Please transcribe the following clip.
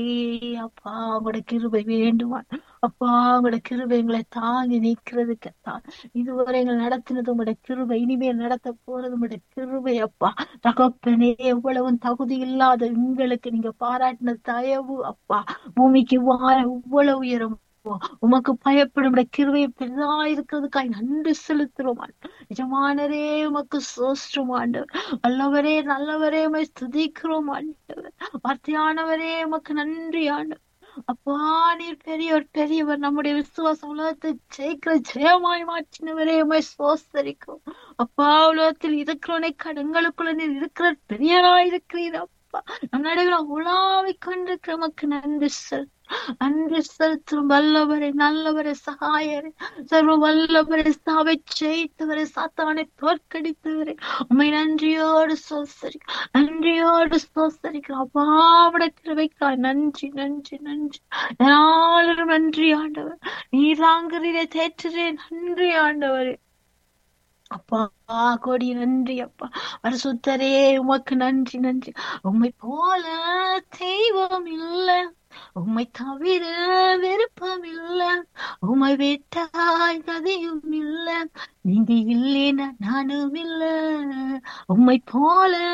அப்பா உங்களோட கிருபை வேண்டுமா அப்பா உங்களோட கிருபை எங்களை தாங்கி நிற்கிறதுக்கு தான் இதுவரை எங்களை நடத்தினது உங்களோட கிருபை இனிமேல் நடத்த போறது உங்களோட கிருபை அப்பா தகப்பனே எவ்வளவு தகுதி இல்லாத எங்களுக்கு நீங்க பாராட்டின தயவு அப்பா பூமிக்கு வார இவ்வளவு உயரம் உமக்கு பயப்படும் கிருவை பெரிதா இருக்கிறதுக்காய் நன்றி செலுத்துறோம் நிஜமானரே உமக்கு சோஸ்டம் ஆண்டவர் வல்லவரே நல்லவரே உமை ஸ்துதிக்கிறோம் ஆண்டவர் வார்த்தையானவரே உமக்கு நன்றி ஆண்டவர் அப்பா நீர் பெரியவர் பெரியவர் நம்முடைய விசுவாச உலகத்தை ஜெயிக்கிற ஜெயமாய் மாற்றினவரே உமை சோசரிக்கும் அப்பா உலகத்தில் இருக்கிறவனை கடங்களுக்குள்ள நீர் இருக்கிற பெரியவராய் இருக்கிறீர் அப்பா நம் நடுவில் உலாவிக் கொண்டிருக்கிற நமக்கு நன்றி செல் அன்று செலுத்தும் வல்லவரை நல்லவரை சகாயரை சர்வ வல்லவரை சாவை ஜெயித்தவரை சாத்தானை தோற்கடித்தவரை உண்மை நன்றியோடு சோசரி நன்றியோடு சோசரிக்கிறோம் அப்பாவிட கிருவைக்கா நன்றி நன்றி நன்றி நாளும் நன்றி ஆண்டவர் நீராங்கரிலே தேற்றுறே நன்றி ஆண்டவரே அப்பா கோடி நன்றி அப்பா பரிசுத்தரே உமக்கு நன்றி நன்றி உம்மை போல தெய்வம் இல்லை உம்மை தவிர விருப்பம் இல்ல உம்மை விட்டாய் கதையும் இல்ல நீங்க இல்லைன்னா நானும் இல்ல உம்மை போல